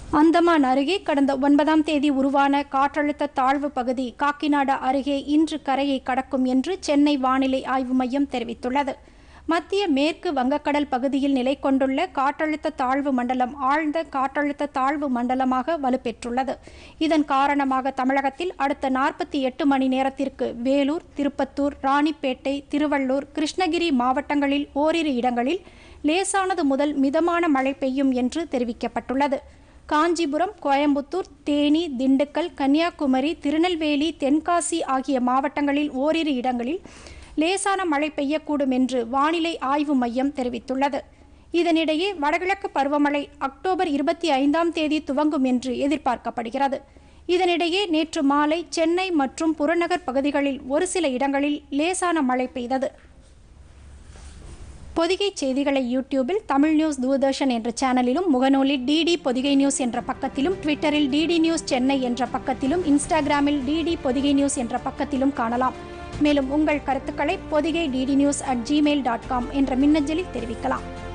அந்தமான் அருகே கடந்த ஒன்பதாம் தேதி உருவான காற்றழுத்த தாழ்வு பகுதி காக்கிநாடா அருகே இன்று கரையை கடக்கும் என்று சென்னை வானிலை ஆய்வு மையம் தெரிவித்துள்ளது மத்திய மேற்கு வங்கக்கடல் பகுதியில் நிலை கொண்டுள்ள காற்றழுத்த தாழ்வு மண்டலம் ஆழ்ந்த காற்றழுத்த தாழ்வு மண்டலமாக வலுப்பெற்றுள்ளது இதன் காரணமாக தமிழகத்தில் அடுத்த நாற்பத்தி எட்டு மணி நேரத்திற்கு வேலூர் திருப்பத்தூர் ராணிப்பேட்டை திருவள்ளூர் கிருஷ்ணகிரி மாவட்டங்களில் ஓரிரு இடங்களில் லேசானது முதல் மிதமான மழை பெய்யும் என்று தெரிவிக்கப்பட்டுள்ளது காஞ்சிபுரம் கோயம்புத்தூர் தேனி திண்டுக்கல் கன்னியாகுமரி திருநெல்வேலி தென்காசி ஆகிய மாவட்டங்களில் ஓரிரு இடங்களில் லேசான மழை பெய்யக்கூடும் என்று வானிலை ஆய்வு மையம் தெரிவித்துள்ளது இதனிடையே வடகிழக்கு பருவமழை அக்டோபர் இருபத்தி ஐந்தாம் தேதி துவங்கும் என்று எதிர்பார்க்கப்படுகிறது இதனிடையே நேற்று மாலை சென்னை மற்றும் புறநகர் பகுதிகளில் ஒரு சில இடங்களில் லேசான மழை பெய்தது பொதிகை செய்திகளை யூடியூபில் தமிழ் நியூஸ் தூர்தர்ஷன் என்ற சேனலிலும் முகநூலில் டிடி பொதிகை நியூஸ் என்ற பக்கத்திலும் ட்விட்டரில் டிடி நியூஸ் சென்னை என்ற பக்கத்திலும் இன்ஸ்டாகிராமில் டிடி பொதிகை நியூஸ் என்ற பக்கத்திலும் காணலாம் மேலும் உங்கள் கருத்துக்களை Podhigai DD news at Gmail dot com என்ற மின்னஞ்சலில் தெரிவிக்கலாம்